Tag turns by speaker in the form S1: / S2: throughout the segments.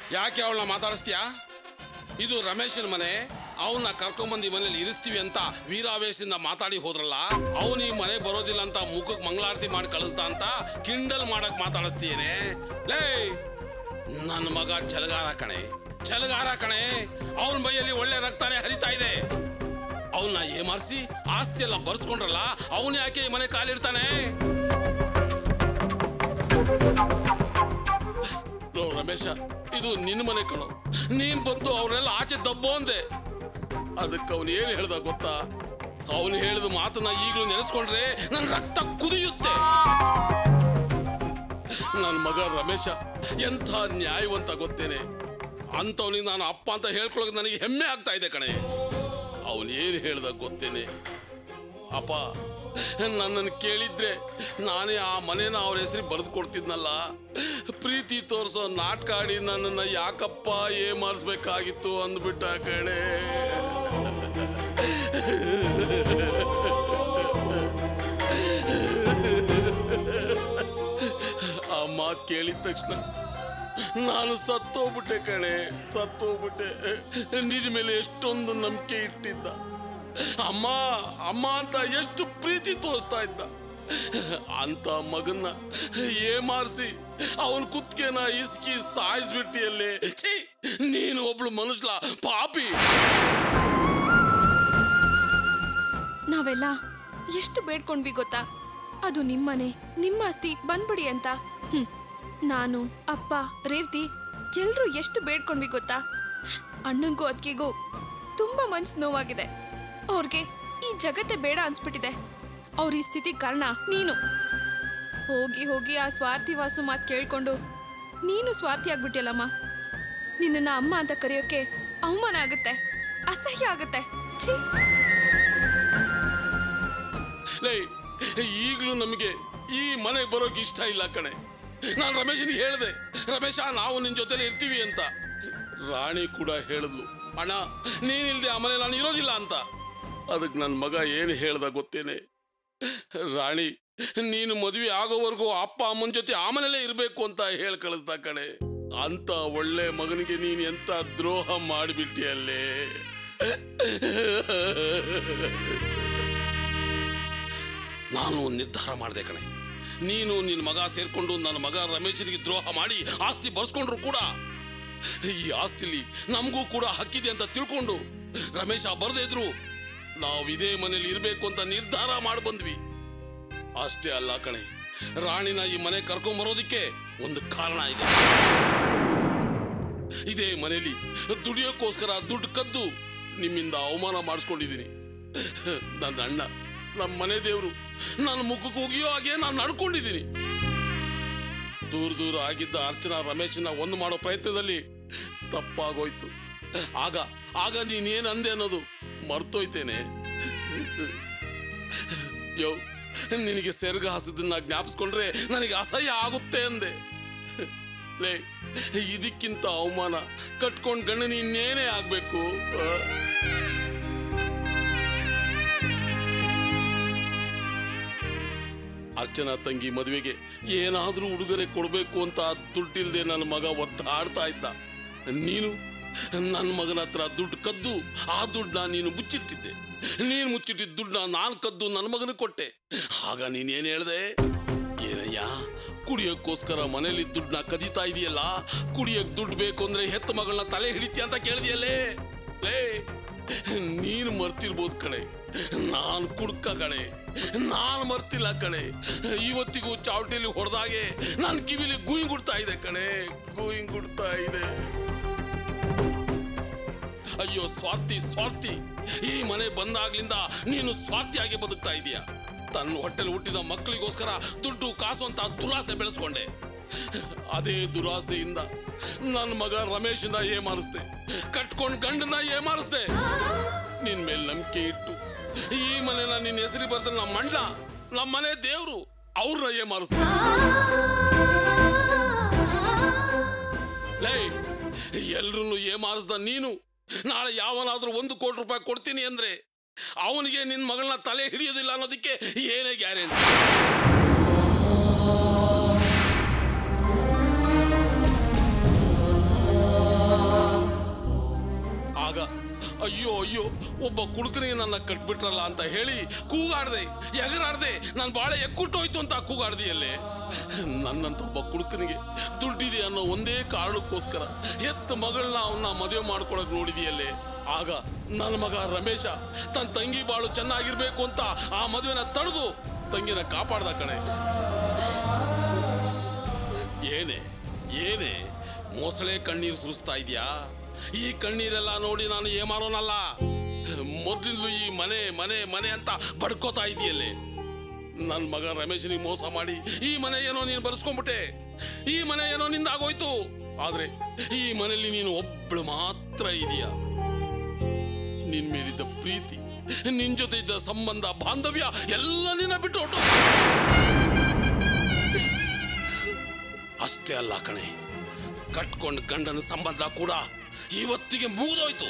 S1: ಯಾಕೆ ಅವಳನ್ನ ಮಾತಾಡಿಸ್ತೀಯಾ ಇದು ರಮೇಶನ ಮನೆ ಅವನ್ನ ಕರ್ಕೊಂಬಂದು ಈ ಮನೇಲಿ ಇರಿಸ್ತೀವಿ ಅಂತ ವೀರಾವೇಶದಿಂದ ಮಾತಾಡಿ ಹೋದ್ರಲ್ಲ ಅವನು ಈ ಮನೆ ಬರೋದಿಲ್ಲ ಅಂತ ಮುಖಕ್ಕೆ ಮಂಗಳಾರತಿ ಮಾಡಿ ಕಳಿಸ್ದ ಅಂತ ಕಿಂಡಲ್ ಮಾಡಕ್ ಮಾತಾಡಿಸ್ತೀಯೇನೆ ಲೇ ನನ್ನ ಮಗ ಚಲಗಾರ ಕಣೆ ಚಲಗಾರ ಕಣೆ ಅವನ ಬೈಯಲ್ಲಿ ಒಳ್ಳೆ ರಕ್ತಾನೆ ಹರಿತಾ ಇದೆ ಅವನ್ನ ಏಮಾರಿಸಿ ಆಸ್ತಿ ಎಲ್ಲ ಬರ್ಸ್ಕೊಂಡ್ರಲ್ಲ ಅವನು ಯಾಕೆ ಈ ಮನೆ ಕಾಲಿಡ್ತಾನೆ ಲೋ ರಮೇಶ ಇದು ನಿನ್ನ ಮನೆ ಕಣು ನೀನ್ ಬಂದು ಅವ್ರನ್ನೆಲ್ಲ ಆಚೆ ದಬ್ಬು ಅಂದೆ ಅದಕ್ಕೆ ಅವನು ಏನು ಹೇಳ್ದ ಗೊತ್ತಾ ಅವನು ಹೇಳಿದ ಮಾತನ್ನ ಈಗಲೂ ನೆನೆಸ್ಕೊಂಡ್ರೆ ನನ್ನ ರಕ್ತ ಕುದಿಯುತ್ತೆ ನನ್ನ ಮಗ ರಮೇಶ ಎಂಥ ನ್ಯಾಯವಂತ ಗೊತ್ತೇನೆ ಅಂಥವನಿಗೆ ನಾನು ಅಪ್ಪ ಅಂತ ಹೇಳ್ಕೊಳಕ್ ನನಗೆ ಹೆಮ್ಮೆ ಆಗ್ತಾ ಇದೆ ಕಣೆ ಅವನು ಏನು ಹೇಳ್ದ ಗೊತ್ತೇನೆ ಅಪ್ಪ ನನ್ನನ್ನು ಕೇಳಿದ್ರೆ ನಾನೇ ಆ ಮನೇನ ಅವ್ರ ಹೆಸರಿಗೆ ಬರೆದು ಕೊಡ್ತಿದ್ನಲ್ಲ ಪ್ರೀತಿ ತೋರಿಸೋ ನಾಟಕ ಆಡಿ ನನ್ನನ್ನು ಯಾಕಪ್ಪ ಏಮಾರಿಸ್ಬೇಕಾಗಿತ್ತು ಅಂದ್ಬಿಟ್ಟ ಕಣೆ ಆ ಮಾತು ಕೇಳಿದ ತಕ್ಷಣ ನಾನು ಸತ್ತೋಗ್ಬಿಟ್ಟೆ ಕಣೆ ಸತ್ತೋಗ್ಬಿಟ್ಟೆ ನಿನ್ನ ಮೇಲೆ ಎಷ್ಟೊಂದು ನಂಬಿಕೆ ಇಟ್ಟಿದ್ದ ಅಮ್ಮ ಅಮ್ಮ ಅಂತ ಎಷ್ಟು ಪ್ರೀತಿ ತೋರಿಸ್ತಾ ಇದ್ದ ಅಂತ ಮಗನ್ನ ಏಮಾರಿಸಿ ಅವನ ಕುತ್ತಿಗೆನ ಇಸ್ಕಿ ಸಾಯಿಸ್ಬಿಟ್ಟಿಯಲ್ಲೇ ಛೀ ನೀನು ಒಬ್ಳು ಮನುಷ್ಯ ಪಾಪಿ
S2: ನಾವೆಲ್ಲ ಎಷ್ಟು ಬೇಡ್ಕೊಂಡ್ವಿ ಗೊತ್ತಾ ಅದು ನಿಮ್ಮನೆ ನಿಮ್ಮ ಆಸ್ತಿ ಬಂದ್ಬಿಡಿ ಅಂತ ಹ್ಮ್. ನಾನು ಅಪ್ಪ ರೇವತಿ ಎಲ್ರೂ ಎಷ್ಟು ಬೇಡ್ಕೊಂಡ್ವಿ ಗೊತ್ತಾ ಅಣ್ಣಂಗೂ ಅದಕ್ಕಿಗೂ ತುಂಬಾ ಮನ್ಸು ನೋವಾಗಿದೆ ಅವ್ರಿಗೆ ಈ ಜಗತ್ತೇ ಬೇಡ ಅನ್ಸ್ಬಿಟ್ಟಿದೆ ಅವ್ರ ಈ ಸ್ಥಿತಿ ಕಾರಣ ನೀನು ಹೋಗಿ ಹೋಗಿ ಆ ಸ್ವಾರ್ಥಿ ವಾಸು ಮಾತು ಕೇಳ್ಕೊಂಡು ನೀನು ಸ್ವಾರ್ಥಿ ಆಗ್ಬಿಟ್ಟಿಯಲ್ಲಮ್ಮ ನಿನ್ನನ್ನ ಅಮ್ಮ ಅಂತ ಕರೆಯೋಕೆ ಅವಮಾನ ಆಗುತ್ತೆ ಅಸಹ್ಯ ಆಗುತ್ತೆ ಛೀ
S1: ಲೇ ಈಗಲೂ ನಮಗೆ ಈ ಮನೆಗೆ ಬರೋಕೆ ಇಷ್ಟ ಇಲ್ಲ ಕಣೆ ನಾನು ರಮೇಶನಿಗೆ ಹೇಳಿದೆ ರಮೇಶ ನಾವು ನಿನ್ನ ಜೊತೆಲಿ ಇರ್ತೀವಿ ಅಂತ ರಾಣಿ ಕೂಡ ಹೇಳಿದ್ಲು ಅಣ್ಣ ನೀನಿಲ್ದೆ ಆ ಮನೆ ನಾನು ಇರೋದಿಲ್ಲ ಅಂತ ಅದಕ್ಕೆ ನನ್ನ ಮಗ ಏನು ಹೇಳ್ದ ಗೊತ್ತೇನೆ ರಾಣಿ ನೀನು ಮದುವೆ ಆಗೋವರೆಗೂ ಅಪ್ಪ ಅಮ್ಮನ ಜೊತೆ ಆ ಮನೇಲೇ ಇರಬೇಕು ಅಂತ ಹೇಳಿ ಕಳಿಸ್ದ ಕಣೆ ಅಂತ ಒಳ್ಳೆ ಮಗನಿಗೆ ನೀನು ಎಂತ ದ್ರೋಹ ಮಾಡಿಬಿಟ್ಟಿಯಲ್ಲೇ ನಾನು ಒಂದು ನಿರ್ಧಾರ ಮಾಡಿದೆ ಕಣೆ ನೀನು ನಿನ್ನ ಮಗ ಸೇರ್ಕೊಂಡು ನನ್ನ ಮಗ ರಮೇಶನಿಗೆ ದ್ರೋಹ ಮಾಡಿ ಆಸ್ತಿ ಬರ್ಸ್ಕೊಂಡ್ರು ಕೂಡ ಈ ಆಸ್ತಿಲಿ ನಮಗೂ ಕೂಡ ಹಕ್ಕಿದೆ ಅಂತ ತಿಳ್ಕೊಂಡು ರಮೇಶ ಬರ್ದೇ ಇದ್ರು ನಾವು ಇದೇ ಮನೇಲಿ ಇರಬೇಕು ಅಂತ ನಿರ್ಧಾರ ಮಾಡಿ ಬಂದ್ವಿ ಅಷ್ಟೇ ಅಲ್ಲ ಕಣೆ ರಾಣಿನ ಈ ಮನೆ ಕರ್ಕೊಂಡ್ ಬರೋದಕ್ಕೆ ಒಂದು ಕಾರಣ ಇದೆ ಇದೇ ಮನೇಲಿ ದುಡಿಯೋಕ್ಕೋಸ್ಕರ ದುಡ್ಡು ಕದ್ದು ನಿಮ್ಮಿಂದ ಅವಮಾನ ಮಾಡಿಸ್ಕೊಂಡಿದ್ದೀನಿ ನನ್ನ ಅಣ್ಣ ನಮ್ಮ ಮನೆ ದೇವರು ನನ್ನ ಮುಖಕ್ಕೆ ಹೋಗಿಯೋ ಹಾಗೆ ನಾನು ನಡ್ಕೊಂಡಿದ್ದೀನಿ ದೂರ ದೂರ ಆಗಿದ್ದ ಅರ್ಚನಾ ರಮೇಶನ ಒಂದು ಮಾಡೋ ಪ್ರಯತ್ನದಲ್ಲಿ ತಪ್ಪಾಗೋಯ್ತು ಆಗ ಆಗ ನೀನೇನು ಅಂದೆ ಅನ್ನೋದು ಮರ್ತೋಯ್ತೇನೆ ಯೋ ನಿನಗೆ ಸೆರಗ ಹಸದನ್ನ ಜ್ಞಾಪಿಸ್ಕೊಂಡ್ರೆ ನನಗೆ ಅಸಹ್ಯ ಆಗುತ್ತೆ ಅಂದೆ ಲೇ ಇದಕ್ಕಿಂತ ಅವಮಾನ ಕಟ್ಕೊಂಡ್ ಗಂಡ ಇನ್ನೇನೇ ಆಗ್ಬೇಕು ಆ? ಅರ್ಚನಾ ತಂಗಿ ಮದುವೆಗೆ ಏನಾದ್ರೂ ಉಡುಗೊರೆ ಕೊಡಬೇಕು ಅಂತ ದುಡ್ಡಿಲ್ದೆ ನನ್ನ ಮಗ ಒತ್ತಾಡ್ತಾ ಇದ್ದ ನೀನು ನನ್ನ ಮಗನ ಹತ್ರ ದುಡ್ಡು ಕದ್ದು ಆ ದುಡ್ಡನ್ನ ನೀನು ಮುಚ್ಚಿಟ್ಟಿದ್ದೆ ನೀನು ಮುಚ್ಚಿಟ್ಟಿದ್ದ ದುಡ್ಡನ್ನ ನಾನು ಕದ್ದು ನನ್ನ ಮಗನಿಗೆ ಕೊಟ್ಟೆ ಆಗ ನೀನೇನು ಹೇಳ್ದೆ ಏನಯ್ಯ ಕುಡಿಯೋಕ್ಕೋಸ್ಕರ ಮನೇಲಿ ದುಡ್ಡನ್ನ ಕದೀತಾ ಇದೆಯಲ್ಲ ಕುಡಿಯಕ್ ದುಡ್ಡು ಬೇಕು ಅಂದ್ರೆ ಹೆತ್ತ ಮಗಳನ್ನ ತಲೆ ಹಿಡಿತೀಯ ಅಂತ ಕೇಳಿದೆಯಲ್ಲೇ ಲೇ ನೀನು ಮರ್ತಿರ್ಬೋದು ಕಣೆ ನಾನು ಕುಡ್ಕ ಕಣೆ ನಾನು ಮರ್ತಿಲ್ಲ ಕಣೆ ಇವತ್ತಿಗೂ ಚಾವಟಿಲಿ ಹೊಡೆದಾಗೆ ನನ್ನ ಕಿವಿಲಿ ಗುಯ್ ಗುಡ್ತಾ ಇದೆ ಕಣೆ ಗುಯ್ ಗುಡ್ತಾ ಇದೆ ಅಯ್ಯೋ ಸ್ವಾರ್ಥಿ ಸ್ವಾರ್ಥಿ ಈ ಮನೆ ಬಂದಾಗ್ಲಿಂದ ನೀನು ಸ್ವಾರ್ಥಿಯಾಗಿ ಬದುಕ್ತಾ ಇದೀಯ ತನ್ನ ಹೊಟ್ಟೆಲಿ ಹುಟ್ಟಿದ ಮಕ್ಕಳಿಗೋಸ್ಕರ ದುಡ್ಡು ಕಾಸು ಅಂತ ದುರಾಸೆ ಬೆಳೆಸ್ಕೊಂಡೆ ಅದೇ ದುರಾಸೆಯಿಂದ ನನ್ನ ಮಗ ರಮೇಶನ ಏಮಾರಿಸ್ದೆ ಕಟ್ಕೊಂಡ್ ಗಂಡನ ಏಮಾರಿಸ್ದೆ ನಿನ್ ಮೇಲೆ ನಂಬಿಕೆ ಇಟ್ಟು ಈ ಮನೆನ ನಿನ್ನ ಹೆಸರಿ ಬರ್ದ ನಮ್ಮ ಅಣ್ಣ ನಮ್ಮ ಮನೆ ದೇವ್ರು ಅವ್ರನ್ನ ಏಮಾರಿಸ್ದೆ ಲೇ ಎಲ್ರನ್ನು ಏಮಾರಿಸ್ದ ನೀನು ನಾಳೆ ಯಾವನಾದ್ರೂ ಒಂದು ಕೋಟಿ ರೂಪಾಯಿ ಕೊಡ್ತೀನಿ ಅಂದ್ರೆ ಅವನಿಗೆ ನಿನ್ನ ಮಗಳನ್ನ ತಲೆ ಹಿಡಿಯೋದಿಲ್ಲ ಅನ್ನೋದಕ್ಕೆ ಏನೇ ಗ್ಯಾರಂಟಿ ಅಯ್ಯೋ ಅಯ್ಯೋ ಒಬ್ಬ ಕುಡುಕನಿಗೆ ನನ್ನ ಕಟ್ಬಿಟ್ರಲ್ಲ ಅಂತ ಹೇಳಿ ಕೂಗಾಡ್ದೆ ಎಗರಾಡ್ದೆ ನಾನು ಬಾಳೆ ಎಕ್ಕುಟ್ಟೋಯ್ತು ಅಂತ ಕೂಗಾಡ್ದಿಯಲ್ಲೇ ನನ್ನಂತ ಒಬ್ಬ ಕುಡುಕನಿಗೆ ದುಡ್ಡಿದೆ ಅನ್ನೋ ಒಂದೇ ಕಾರಣಕ್ಕೋಸ್ಕರ ಎತ್ತ ಮಗಳನ್ನ ಅವನ್ನ ಮದುವೆ ಮಾಡ್ಕೊಳಕ್ ನೋಡಿದೆಯಲ್ಲೇ ಆಗ ನನ್ನ ಮಗ ರಮೇಶ ತನ್ನ ತಂಗಿ ಬಾಳು ಚೆನ್ನಾಗಿರ್ಬೇಕು ಅಂತ ಆ ಮದುವೆನ ತಡೆದು ತಂಗಿನ ಕಾಪಾಡ್ದ ಕಣೆ ಏನೇ ಏನೇ ಮೊಸಳೆ ಕಣ್ಣೀರು ಸುರಿಸ್ತಾ ಇದೆಯಾ ಈ ಕಣ್ಣೀರೆಲ್ಲ ನೋಡಿ ನಾನು ಏಮಾರೋನಲ್ಲ ಮೊದ್ಲಿಂದಲೂ ಈ ಮನೆ ಮನೆ ಮನೆ ಅಂತ ಬಡ್ಕೋತಾ ಇದೆಯಲ್ಲೇ ನನ್ನ ಮಗ ರಮೇಶನಿಗೆ ಮೋಸ ಮಾಡಿ ಈ ಮನೆ ಏನೋ ನೀನು ಬರ್ಸ್ಕೊಂಡ್ಬಿಟ್ಟೆ ಈ ಮನೆ ಏನೋ ನಿಂದ ಆಗೋಯ್ತು ಆದ್ರೆ ಈ ಮನೆಯಲ್ಲಿ ನೀನು ಒಬ್ಳು ಮಾತ್ರ ಇದೆಯಾ ನಿನ್ ಮೇಲಿದ್ದ ಪ್ರೀತಿ ನಿನ್ ಜೊತೆ ಇದ್ದ ಸಂಬಂಧ ಬಾಂಧವ್ಯ ಎಲ್ಲ ನಿನ್ನ ಬಿಟ್ಟು ಹೊರ್ಟು ಅಷ್ಟೇ ಅಲ್ಲ ಕಣೆ ಕಟ್ಕೊಂಡ್ ಗಂಡನ ಸಂಬಂಧ ಕೂಡ ಇವತ್ತಿಗೆ ಮುಗಿದೋಯ್ತು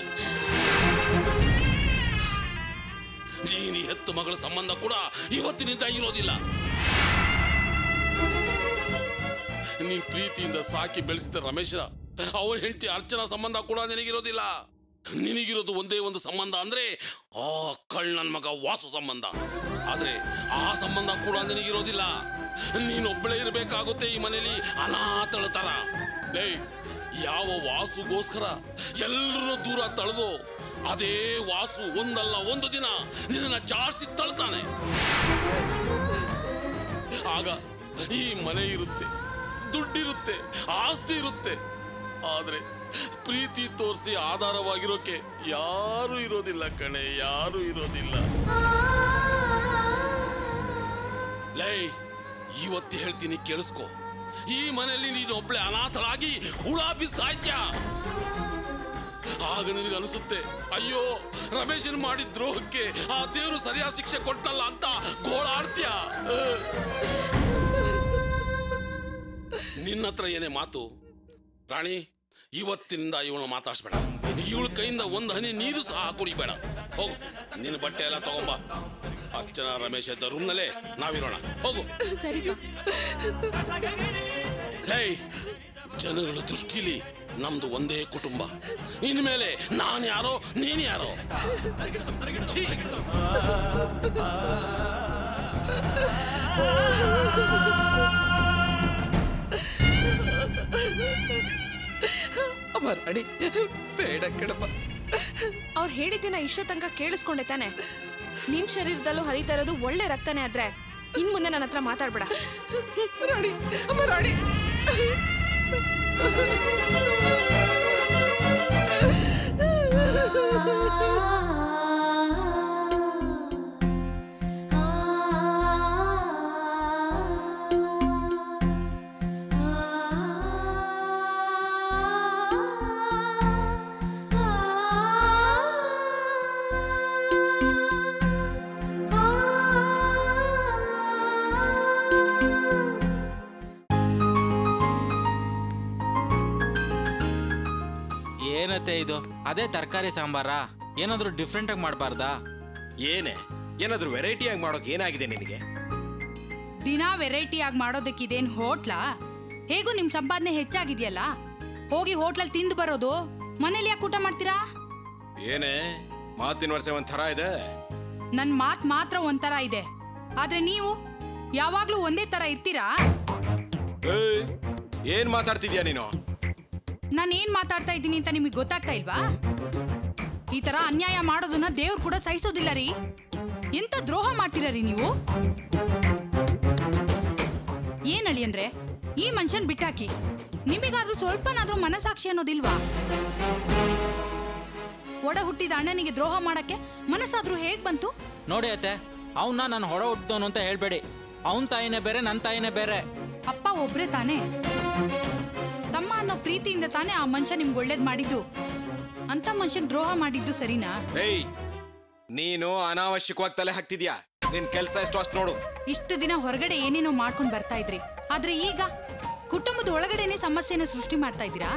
S1: ನೀನು ಹೆತ್ತು ಮಗಳ ಸಂಬಂಧ ಕೂಡ ಇವತ್ತಿನಿಂದ ಇರೋದಿಲ್ಲ ನೀನ್ ಪ್ರೀತಿಯಿಂದ ಸಾಕಿ ಬೆಳೆಸಿದ ರಮೇಶ ಅವ್ರ ಹೆಂಡತಿ ಅರ್ಚನಾ ಸಂಬಂಧ ಕೂಡ ನಿನಗಿರೋದಿಲ್ಲ ನಿನಗಿರೋದು ಒಂದೇ ಒಂದು ಸಂಬಂಧ ಅಂದ್ರೆ ಆ ಕಳ್ಳನ ಮಗ ವಾಸು ಸಂಬಂಧ ಆದ್ರೆ ಆ ಸಂಬಂಧ ಕೂಡ ನಿನಗಿರೋದಿಲ್ಲ ನೀನೊಬ್ಬಳೇ ಇರಬೇಕಾಗುತ್ತೆ ಈ ಮನೆಯಲ್ಲಿ ಅನಾಥಳ ತರ ಲೇ ಯಾವ ವಾಸುಗೋಸ್ಕರ ಎಲ್ಲರೂ ದೂರ ತಳೆದು ಅದೇ ವಾಸು ಒಂದಲ್ಲ ಒಂದು ದಿನ ನಿನ್ನ ಜಾಡ್ಸಿ ತಳ್ತಾನೆ ಆಗ ಈ ಮನೆ ಇರುತ್ತೆ ದುಡ್ಡಿರುತ್ತೆ ಆಸ್ತಿ ಇರುತ್ತೆ ಆದ್ರೆ ಪ್ರೀತಿ ತೋರಿಸಿ ಆಧಾರವಾಗಿರೋಕೆ ಯಾರು ಇರೋದಿಲ್ಲ ಕಣೆ ಯಾರು ಇರೋದಿಲ್ಲ ಲೈ ಇವತ್ತು ಹೇಳ್ತೀನಿ ಕೇಳಿಸ್ಕೊ ಈ ಮನೆಯಲ್ಲಿ ನೀನು ಒಬ್ಳೆ ಅನಾಥಳಾಗಿ ಹುಳ ಬಿಸಾಯ್ತ್ಯ ಆಗ ನಿನಗೆ ಅನಿಸುತ್ತೆ ಅಯ್ಯೋ ರಮೇಶನ್ ಮಾಡಿದ ದ್ರೋಹಕ್ಕೆ ಆ ದೇವರು ಸರಿಯಾದ ಶಿಕ್ಷೆ ಕೊಟ್ಟಲ್ಲ ಅಂತ ಗೋಳಾಡ್ತ್ಯ ನಿನ್ನ ಹತ್ರ ಏನೇ ಮಾತು ರಾಣಿ ಇವತ್ತಿನಿಂದ ಇವಳು ಮಾತಾಡ್ಸ್ಬೇಡ ಇವಳ ಕೈಯಿಂದ ಒಂದು ಹನಿ ನೀರು ಸಹ ಕುಡಿಬೇಡ ಹೋಗು ನಿನ್ನ ಬಟ್ಟೆ ಎಲ್ಲ ತಗೊಂಬ ಅರ್ಚನಾ ರಮೇಶ್ ಇದ್ದ ರೂಮ್ನಲ್ಲೇ ನಾವಿರೋಣ ಹೋಗು
S2: ಸರಿ ಬಾ
S1: ಲೈ ಜನಗಳ ದೃಷ್ಟಿಲಿ ನಮ್ದು ಒಂದೇ ಕುಟುಂಬ ಇನ್ಮೇಲೆ ನಾನು ಯಾರೋ ನೀನ್ ಯಾರೋ ಛೀ!
S3: ಅಮ್ಮ ರಾಣಿ ಬೇಡ ಕಣಪ್ಪ
S2: ಅವ್ರು ಹೇಳಿದ್ದನ್ನ ಇಷ್ಟೋ ತನಕ ಕೇಳಿಸ್ಕೊಂಡೆ ತಾನೆ ನಿನ್ ಶರೀರದಲ್ಲೂ ಹರಿತಾ ಇರೋದು ಒಳ್ಳೆ ರಕ್ತನೇ ಆದ್ರೆ ಇನ್ ಮುಂದೆ ನನ್ನ ಹತ್ರ ಮಾತಾಡ್ಬೇಡ
S3: ರಾಣಿ ಅಮ್ಮ ರಾಣಿ
S4: ಏನತ್ತೆ ಇದು ಅದೇ ತರಕಾರಿ ಸಾಂಬಾರಾ ಏನಾದರೂ ಡಿಫ್ರೆಂಟಾಗಿ ಮಾಡಬಾರ್ದಾ
S5: ಏನೇ ಏನಾದ್ರೂ ವೆರೈಟಿಯಾಗಿ ಮಾಡೋಕೆ ಏನಾಗಿದೆ ನಿನಗೆ
S6: ದಿನಾ ವೆರೈಟಿಯಾಗಿ ಮಾಡೋದಕ್ಕೆ ಇದೇನು ಹೋಟ್ಲಾ ಹೇಗೂ ನಿಮ್ ಸಂಪಾದನೆ ಹೆಚ್ಚಾಗಿದೆಯಲ್ಲ ಹೋಗಿ ಹೋಟ್ಲಲ್ಲಿ ತಿಂದು ಬರೋದು ಮನೇಲಿ ಯಾಕೆ ಊಟ ಮಾಡ್ತೀರಾ
S5: ಏನೇ ಮಾತಿನ ವರ್ಷ ಒಂದ್ ಥರ ಇದೆ
S6: ನನ್ ಮಾತ್ ಮಾತ್ರ ಒಂಥರ ಇದೆ ಆದ್ರೆ ನೀವು ಯಾವಾಗ್ಲೂ ಒಂದೇ ತರ ಇರ್ತೀರಾ
S5: ಏಯ್, ಏನ್ ಮಾತಾಡ್ತಿದ್ಯಾ ನೀನು
S6: ನಾನು ಏನ್ ಮಾತಾಡ್ತಾ ಇದ್ದೀನಿ ಅಂತ ನಿಮಗೆ ಗೊತ್ತಾಗ್ತಾ ಇಲ್ವಾ ಈ ತರ ಅನ್ಯಾಯ ಮಾಡೋದನ್ನ ದೇವ್ರು ಕೂಡ ಸಹಿಸೋದಿಲ್ಲ ರೀ ಎಂತ ದ್ರೋಹ ಮಾಡ್ತೀರಾ ರೀ ನೀವು ಏನಳಿ ಅಂದ್ರೆ ಈ ಮನುಷ್ಯನ್ ಬಿಟ್ಟಾಕಿ ನಿಮಗಾದ್ರೂ ಸ್ವಲ್ಪನಾದ್ರೂ ಮನಸಾಕ್ಷಿ ಅನ್ನೋದಿಲ್ವಾ ಒಡ ಹುಟ್ಟಿದ ಅಣ್ಣನಿಗೆ ದ್ರೋಹ ಮಾಡಕ್ಕೆ ಮನಸ್ಸಾದ್ರೂ ಹೇಗ್ ಬಂತು
S4: ನೋಡಿ ಅತ್ತೆ ಅವನ್ನ ನಾನು ಹೊರ ಹುಟ್ಟಿದವನು ಅಂತ ಹೇಳ್ಬೇಡಿ ಅವನ ತಾಯಿನೇ ಬೇರೆ ನನ್ನ ತಾಯಿನೇ ಬೇರೆ
S6: ಅಪ್ಪ ಒಬ್ರೇ ತಾನೇ ತಮ್ಮ ಅನ್ನೋ ಪ್ರೀತಿಯಿಂದ ತಾನೇ ಆ ಮನುಷ್ಯ ನಿಮ್ಗೆ ಒಳ್ಳೇದ್ ಮಾಡಿದ್ದು ಅಂತ ಮನುಷ್ಯನ್ ದ್ರೋಹ ಮಾಡಿದ್ದು ಸರಿನಾ
S5: ಏಯ್ ನೀನು ಅನಾವಶ್ಯಕವಾಗಿ ತಲೆ ಹಾಕ್ತಿದ್ಯಾ ನಿನ್ ಕೆಲ್ಸ ಎಷ್ಟು ಅಷ್ಟು ನೋಡು
S6: ಇಷ್ಟು ದಿನ ಹೊರಗಡೆ ಏನೇನೋ ಮಾಡ್ಕೊಂಡ್ ಬರ್ತಾ ಇದ್ರಿ ಆದ್ರೆ ಈಗ ಕುಟುಂಬದ ಒಳಗಡೆನೆ ಸಮಸ್ಯೆನ ಸೃಷ್ಟಿ ಮಾಡ್ತಾ ಇದ್ದೀರಾ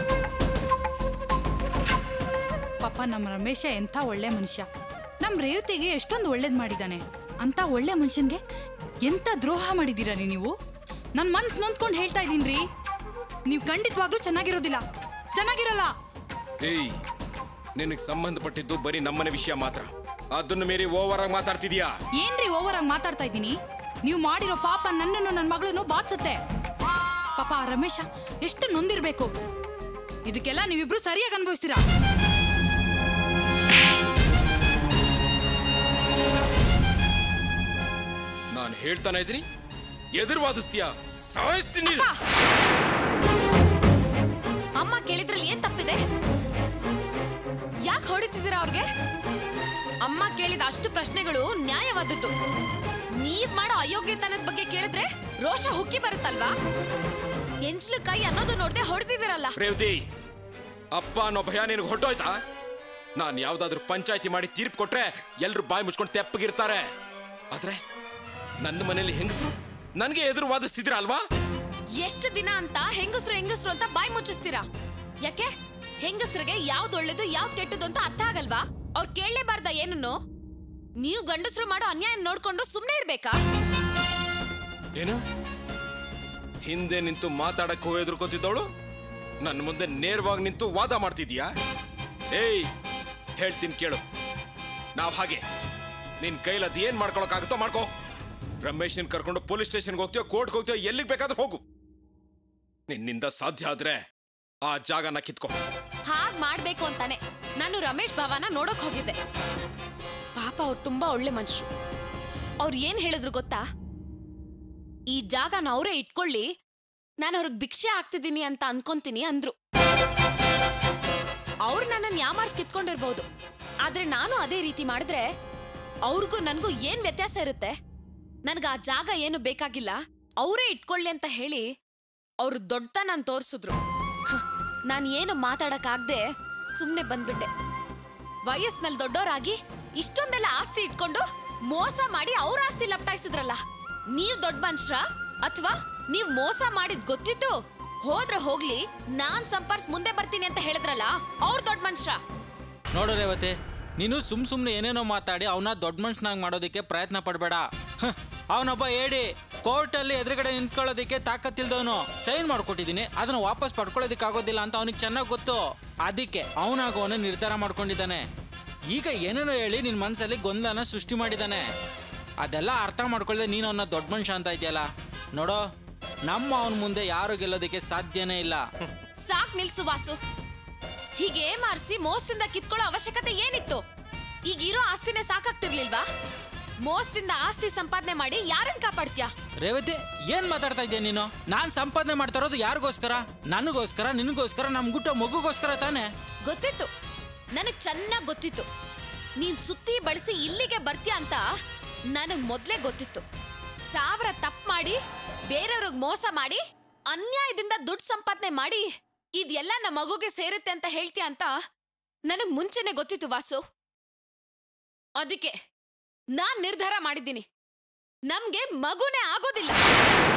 S6: ಪಾಪ ನಮ್ಮ ರಮೇಶ ಎಂಥ ಒಳ್ಳೆ ಮನುಷ್ಯ ನಮ್ ರೇವತಿಗೆ ಎಷ್ಟೊಂದು ಒಳ್ಳೇದ್ ಮಾಡಿದಾನೆ ಅಂತ ಒಳ್ಳೆ ಮನುಷ್ಯನ್ಗೆ ಎಂತ ದ್ರೋಹ ಮಾಡಿದ್ದೀರಾ ರೀ ನೀವು ನನ್ ಮನ್ಸ್ ನೊಂದ್ಕೊಂಡು ಹೇಳ್ತಾ ಇದೀನ್ರಿ ನೀವು ಖಂಡಿತವಾಗ್ಲೂ ಚೆನ್ನಾಗಿರೋದಿಲ್ಲ ಚೆನ್ನಾಗಿರಲ್ಲ
S5: ಏಯ್ ನಿನಗೆ ಸಂಬಂಧಪಟ್ಟಿದ್ದು ಬರೀ ನಮ್ಮನೆ ವಿಷಯ ಮಾತ್ರ ಅದನ್ನು ಮೀರಿ ಓವರ್ ಆಗಿ ಮಾತಾಡ್ತಿದ್ಯಾ
S6: ಏನ್ರಿ ಓವರ್ ಆಗಿ ಮಾತಾಡ್ತಾ ಇದ್ದೀನಿ ನೀವು ಮಾಡಿರೋ ಪಾಪ ನನ್ನನ್ನು ನನ್ನ ಮಗಳನ್ನು ಬಾಧಿಸುತ್ತೆ ಪಾಪ ಆ ರಮೇಶ ಎಷ್ಟು ನೊಂದಿರ್ಬೇಕು ಇದಕ್ಕೆಲ್ಲ ನೀವಿಬ್ರು ಸರಿಯಾಗಿ ಅನುಭವಿಸ್ತೀರಾ
S5: ನಾನು ಹೇಳ್ತಾನೆ ಇದ್ದೀನಿ ಎದುರು ವಾದಿಸ್ತೀಯಾ ಸಾಯಿಸ್ತೀನಿ
S7: ಅಮ್ಮ ಕೇಳಿದ್ರಲ್ಲಿ ಏನ್ ತಪ್ಪಿದೆ ಯಾಕೆ ಹೊಡಿತಿದ್ದೀರಾ ಅವ್ರಿಗೆ ಅಮ್ಮ ಕೇಳಿದ ಅಷ್ಟು ಪ್ರಶ್ನೆಗಳು ನ್ಯಾಯವಾದದ್ದು ನೀವ್ ಮಾಡೋ ಅಯೋಗ್ಯತನದ ಬಗ್ಗೆ ಕೇಳಿದ್ರೆ ರೋಷ ಹುಕ್ಕಿ ಬರುತ್ತಲ್ವಾ ಎಂಚ್ಲು ಕೈ ಅನ್ನೋದು ನೋಡ್ದೆ ಹೊಡೆದಿದ್ದೀರಲ್ಲ
S5: ರೇವತಿ ಅಪ್ಪ ಅನ್ನೋ ಭಯ ನಿನಗೆ ಹೊಟ್ಟೋಯ್ತಾ ನಾನು ಯಾವ್ದಾದ್ರು ಪಂಚಾಯತಿ ಮಾಡಿ ತೀರ್ಪು ಕೊಟ್ರೆ ಎಲ್ರು ಬಾಯಿ ಮುಚ್ಕೊಂಡು ತೆಪ್ಪಗಿರ್ತಾರೆ ಆದ್ರೆ ನನ್ನ ಮನೇಲಿ ಹೆಂಗಸು ನನಗೆ ಎದುರು ವಾದಿಸ್ತಿದ್ರ ಅಲ್ವಾ
S7: ಎಷ್ಟು ದಿನ ಅಂತ ಹೆಂಗಸ್ರು ಹೆಂಗಸ್ರು ಅಂತ ಬಾಯಿ ಮುಚ್ಚಿಸ್ತೀರಾ ಯಾಕೆ ಹೆಂಗಸ್ರಿಗೆ ಯಾವ್ದು ಒಳ್ಳೇದು ಯಾವ್ದು ಕೆಟ್ಟದ್ದು ಅಂತ ಅರ್ಥ ಆಗಲ್ವಾ ಅವ್ರು ಕೇಳಲೇಬಾರ್ದ ಏನನ್ನು ನೀವು ಗಂಡಸ್ರು ಮಾಡೋ ಅನ್ಯಾಯ ನೋಡ್ಕೊಂಡು ಸುಮ್ನೆ ಇರ್ಬೇಕಾ
S5: ಏನು ಹಿಂದೆ ನಿಂತು ಮಾತಾಡಕ್ ಹೋಗಿ ಎದುರ್ಕೋತಿದ್ದವಳು ನನ್ನ ಮುಂದೆ ನೇರವಾಗಿ ನಿಂತು ವಾದ ಮಾಡ್ತಿದ್ಯಾ ಏಯ್ ಹೇಳ್ತೀನಿ ಕೇಳು ನಾವ್ ಹಾಗೆ ನಿನ್ ಕೈಲಿ ಅದ್ ಏನ್ ಮಾಡ್ಕೊಳಕ್ಕಾಗುತ್ತೋ ಮಾಡ್ಕೋ ರಮೇಶನ್ ಕರ್ಕೊಂಡು ಪೊಲೀಸ್ ಸ್ಟೇಷನ್ಗೆ ಹೋಗ್ತೀಯೋ ಕೋರ್ಟ್ಗೆ ಹೋಗ್ತೀಯೋ ಎಲ್ಲಿಗೆ ಬೇಕಾದ್ರೂ ಹೋಗು ನಿನ್ನಿಂದ ಸಾಧ್ಯ ಆದ್ರೆ ಆ ಜಾಗನ ಕಿತ್ಕೋ
S7: ಹಾಗ್ ಮಾಡ್ಬೇಕು ಅಂತಾನೆ ನಾನು ರಮೇಶ್ ಭವನ ನೋಡಕ್ ಹೋಗಿದ್ದೆ ಪಾಪ ಅವ್ರು ತುಂಬಾ ಒಳ್ಳೆ ಮನುಷ್ಯರು ಅವ್ರು ಏನ್ ಹೇಳಿದ್ರು ಗೊತ್ತಾ ಈ ಜಾಗನ ಅವರೇ ಇಟ್ಕೊಳ್ಳಿ ನಾನು ಅವ್ರಿಗೆ ಭಿಕ್ಷೆ ಆಗ್ತಿದ್ದೀನಿ ಅಂತ ಅನ್ಕೊಂತೀನಿ ಅಂದ್ರು ಅವ್ರು ನನ್ನನ್ನು ಯಾಮಾರ್ಸ್ ಕಿತ್ಕೊಂಡಿರ್ಬೋದು ಆದ್ರೆ ನಾನು ಅದೇ ರೀತಿ ಮಾಡಿದ್ರೆ ಅವ್ರಿಗೂ ನನ್ಗೂ ಏನ್ ವ್ಯತ್ಯಾಸ ಇರುತ್ತೆ ನನ್ಗೆ ಆ ಜಾಗ ಏನು ಬೇಕಾಗಿಲ್ಲ ಅವರೇ ಇಟ್ಕೊಳ್ಳಿ ಅಂತ ಹೇಳಿ ಅವ್ರು ದೊಡ್ಡತನ ತೋರಿಸಿದ್ರು ನಾನು ಏನು ಮಾತಾಡಕ್ಕಾಗ್ದೆ ಸುಮ್ಮನೆ ಬಂದ್ಬಿಟ್ಟೆ ವಯಸ್ಸಿನಲ್ಲಿ ದೊಡ್ಡವರಾಗಿ ಇಷ್ಟೊಂದೆಲ್ಲ ಆಸ್ತಿ ಇಟ್ಕೊಂಡು ಮೋಸ ಮಾಡಿ ಅವ್ರ ಆಸ್ತಿ ಲಪಟಾಯಿಸಿದ್ರಲ್ಲ ನೀವ್ ದೊಡ್ಡ ಮನುಷ್ಯ ಅಥವಾ ನೀವ್ ಮೋಸ ಮಾಡಿದ್ ಗೊತ್ತಿತ್ತು ಹೋದ್ರೆ ಹೋಗ್ಲಿ ನಾನ್ ಸಂಪರ್ಸ್ ಮುಂದೆ ಬರ್ತೀನಿ ಅಂತ ಹೇಳಿದ್ರಲ್ಲ ಅವ್ರ ದೊಡ್ಡ ಮನುಷ್ಯ
S4: ನೋಡು ರೇವತಿ ನೀನು ಸುಮ್ ಸುಮ್ನೆ ಏನೇನೋ ಮಾತಾಡಿ ಅವನ ದೊಡ್ಡ ಮನುಷ್ಯನಾಗಿ ಮಾಡೋದಕ್ಕೆ ಪ್ರಯತ್ನ ಪಡಬೇಡ ಅವನೊಬ್ಬ ಹೇಳಿ ಕೋರ್ಟಲ್ಲಿ ಎದುರುಗಡೆ ನಿಂತ್ಕೊಳ್ಳೋದಕ್ಕೆ ತಾಕತ್ತಿಲ್ದವನು ಸೈನ್ ಮಾಡ್ಕೊಟ್ಟಿದ್ದೀನಿ ಅದನ್ನ ವಾಪಸ್ ಪಡ್ಕೊಳ್ಳೋದಕ್ಕೆ ಆಗೋದಿಲ್ಲ ಅಂತ ಅವನಿಗೆ ಚೆನ್ನಾಗಿ ಗೊತ್ತು ಅದಕ್ಕೆ ಅವನಾಗೋನೆ ನಿರ್ಧಾರ ಮಾಡ್ಕೊಂಡಿದ್ದಾನೆ ಈಗ ಏನೇನೋ ಹೇಳಿ ನಿನ್ನ ಮನಸ್ಸಲ್ಲಿ ಗೊಂದಲನ ಸೃಷ್ಟಿ ಮಾಡಿದ್ದಾನೆ ಅದೆಲ್ಲ ಅರ್ಥ ಮಾಡ್ಕೊಳ್ಳದೆ ನೀನು ಅವನ ದೊಡ್ಡ ಮನುಷ್ಯ ಅಂತ ಇದೆಯಲ್ಲ ನೋಡೋ ನಮ್ಮ ಅವನ ಮುಂದೆ ಯಾರು ಗೆಲ್ಲೋದಕ್ಕೆ ಸಾಧ್ಯನೇ ಇಲ್ಲ
S7: ಸಾಕ್ ನಿಲ್ಸು ವಾಸು ಹೀಗೆ ಮಾರ್ಸಿ ಮೋಸದಿಂದ ಕಿತ್ಕೊಳ್ಳೋ ಅವಶ್ಯಕತೆ ಏನಿತ್ತು ಈಗ ಇರೋ ಆಸ್ತಿನೇ ಸಾಕಾಗ್ತಿರ್ಲಿಲ್ವಾ ಮೋಸದಿಂದ ಆಸ್ತಿ ಸಂಪಾದನೆ ಮಾಡಿ ಯಾರನ್ನ ಕಾಪಾಡ್ತ್ಯಾ
S4: ರೇವತಿ ಏನ್ ಮಾತಾಡ್ತಾ ಇದ್ಯಾ ನೀನು ನಾನ್ ಸಂಪಾದನೆ ಮಾಡ್ತಾ ಇರೋದು ಯಾರಿಗೋಸ್ಕರ ನನಗೋಸ್ಕರ ನಿನಗೋಸ್ಕರ ನಮ್ ಗುಟ್ಟ ಮಗುಗೋಸ್ಕರ ತಾನೇ
S7: ಗೊತ್ತಿತ್ತು ನನಗ್ ಚೆನ್ನಾಗ್ ಗೊತ್ತಿತ್ತು ನೀನ್ ಸುತ್ತಿ ಬಳಸಿ ಇಲ್ಲಿಗೆ ಬರ್ತೀಯ ಅಂತ ನನಗ್ ಮೊದ್ಲೇ ಗೊತ್ತಿತ್ತು ಸಾವಿರ ತಪ್ಪು ಮಾಡಿ ಬೇರೆಯವ್ರಿಗೆ ಮೋಸ ಮಾಡಿ ಅನ್ಯಾಯದಿಂದ ದುಡ್ಡು ಸಂಪಾದನೆ ಮಾಡಿ ಇದೆಲ್ಲ ನಮ್ಮ ಮಗುಗೆ ಸೇರುತ್ತೆ ಅಂತ ಹೇಳ್ತೀಯ ಅಂತ ನನಗ್ ಮುಂಚೆನೆ ಗೊತ್ತಿತ್ತು ವಾಸು ಅದಕ್ಕೆ ನಾನ್ ನಿರ್ಧಾರ ಮಾಡಿದ್ದೀನಿ ನಮ್ಗೆ ಮಗುನೇ ಆಗೋದಿಲ್ಲ